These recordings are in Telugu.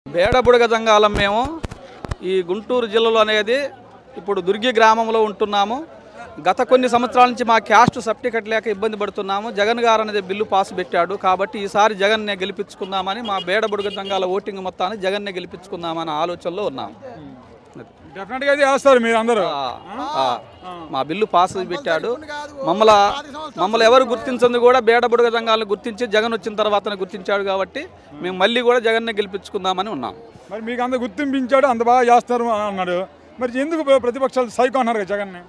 బేడబుడగ జంగాలం మేము ఈ గుంటూరు జిల్లాలో అనేది ఇప్పుడు దుర్గి గ్రామంలో ఉంటున్నాము గత కొన్ని సంవత్సరాల నుంచి మా క్యాస్ట్ సర్టిఫికెట్ లేక ఇబ్బంది పడుతున్నాము జగన్ గారు అనేది బిల్లు పాస్ పెట్టాడు కాబట్టి ఈసారి జగన్నే గెలిపించుకుందామని మా బేడబుడగ జంగాల ఓటింగ్ మొత్తాన్ని జగన్నే గెలిపించుకుందామని ఆలోచనలో ఉన్నాము డెఫినెట్గా అయితే వేస్తారు మీరు అందరూ ఆ, ఆ, మా బిల్లు పాస్ పెట్టాడు మమ్మల మమ్మల్ని ఎవరు గుర్తించింది కూడా బేడబుడగ జంగాలను గుర్తించి జగన్ వచ్చిన తర్వాతనే గుర్తించాడు కాబట్టి మేము మళ్ళీ కూడా జగన్నే గెలిపించుకుందామని ఉన్నాం మరి మీకు అంత గుర్తింపించాడు అంత బాగా చేస్తారు అని అన్నాడు మరి ఎందుకు ప్ర- ప్రతిపక్షాలు సైకో అన్నారు కదా జగన్ని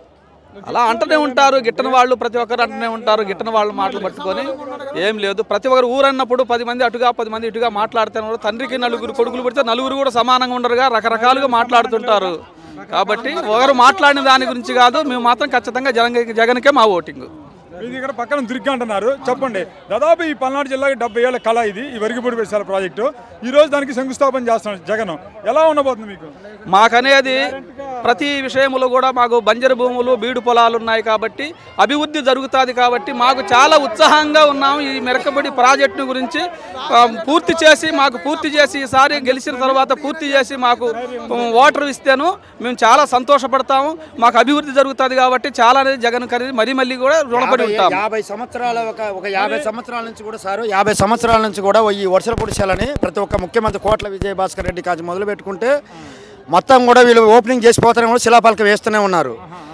అలా అంటూనే ఉంటారు గిట్టని వాళ్ళు ప్రతి ఒక్కరు అంటూనే ఉంటారు గిట్టని వాళ్ళు మాటలు పట్టుకొని ఏం లేదు ప్రతి ఒక్కరు ఊరన్నప్పుడు పది మంది అటుగా పది మంది ఇటుగా మాట్లాడుతున్నారు తండ్రికి నలుగురు కొడుకులు పెడితే నలుగురు కూడా సమానంగా ఉండరుగా రకరకాలుగా మాట్లాడుతుంటారు కాబట్టి ఒకరు మాట్లాడిన దాని గురించి కాదు మేము మాత్రం ఖచ్చితంగా జగన్ జగన్కే మా ఓటింగ్ ఇది ఇక్కడ పక్కన దుర్గి అంటున్నారు చెప్పండి దాదాపు ఈ పల్నాడు జిల్లాకి డెబ్బై ఏళ్ళ కళ ఇది ఈ వరిగిపూడి వేసాల ప్రాజెక్టు ఈ రోజు దానికి శంకుస్థాపన చేస్తున్నాడు జగన్ ఎలా ఉండబోతుంది మీకు మాకనేది ప్రతి విషయంలో కూడా మాకు బంజరు భూములు బీడు పొలాలు ఉన్నాయి కాబట్టి అభివృద్ధి జరుగుతుంది కాబట్టి మాకు చాలా ఉత్సాహంగా ఉన్నాము ఈ మెరకబడి ప్రాజెక్టు గురించి ఆ, పూర్తి చేసి మాకు పూర్తి చేసి ఈసారి గెలిచిన తర్వాత పూర్తి చేసి మాకు ఉమ్, వాటర్ ఇస్తేను మేము చాలా సంతోషపడతాము మాకు అభివృద్ధి జరుగుతుంది కాబట్టి చాలా అనేది జగన్ ఖరీదు మరీ మళ్ళీ కూడా రుణపడి యాభై- ఉంటాము యాభై సంవత్సరాల ఒక ఒక యాభై సంవత్సరాల నుంచి కూడా సార్ యాభై సంవత్సరాల నుంచి కూడా ఈ వర్షల పొడిచాలని ప్రతి ఒక్క ముఖ్యమంత్రి కోట్ల విజయభాస్కర్ రెడ్డి కాచి మొదలు పెట్టుకుంటే మొత్తం కూడా వీళ్ళు ఓపెనింగ్ చేసిపోతానే కూడా శిలాపాలకం వేస్తూనే ఉన్నారు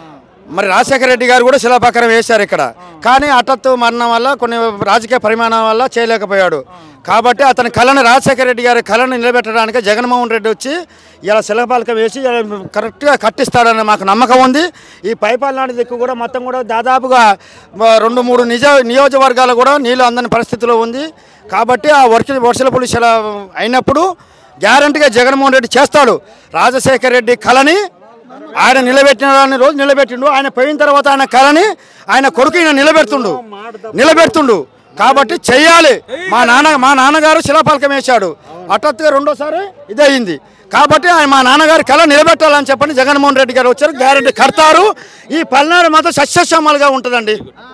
మరి రాజశేఖర రెడ్డి గారు కూడా శిలాపాకరం వేశారు ఇక్కడ కానీ హఠాత్తు మరణం వల్ల కొన్ని రాజకీయ పరిమాణం వల్ల చేయలేకపోయాడు కాబట్టి అతని కళని రాజశేఖర రెడ్డి గారి కళను నిలబెట్టడానికి జగన్మోహన్ రెడ్డి వచ్చి ఇలా శిలాపాలకం వేసి ఇలా కరెక్ట్గా కట్టిస్తాడని మాకు నమ్మకం ఉంది ఈ పైపాలనాడు దిక్కు కూడా మొత్తం కూడా దాదాపుగా మ- రెండు మూడు నిజ నియోజకవర్గాలు కూడా నీళ్ళు అందని పరిస్థితిలో ఉంది కాబట్టి ఆ వర్ష వర్షల పొలిశల అయినప్పుడు గ్యారంటీగా జగన్మోహన్ రెడ్డి చేస్తాడు రాజశేఖర రెడ్డి కళని ఆయన నిలబెట్టిన రోజు నిలబెట్టిండు ఆయన పోయిన తర్వాత ఆయన కళని ఆయన కొడుకు ఈయన నిలబెడుతుండు నిలబెడుతుండు కాబట్టి చెయ్యాలి మా నాన్న మా నాన్నగారు శిలాఫలకం వేశాడు హఠాత్తుగా రెండోసారి ఇదే అయింది కాబట్టి ఆయన మా నాన్నగారి కళ నిలబెట్టాలని చెప్పని జగన్మోహన్ రెడ్డి గారు వచ్చారు గ్యారెంటీ కడతారు ఈ పల్నాడు మాత్రం సస్యశ్యామలుగా ఉంటుందండి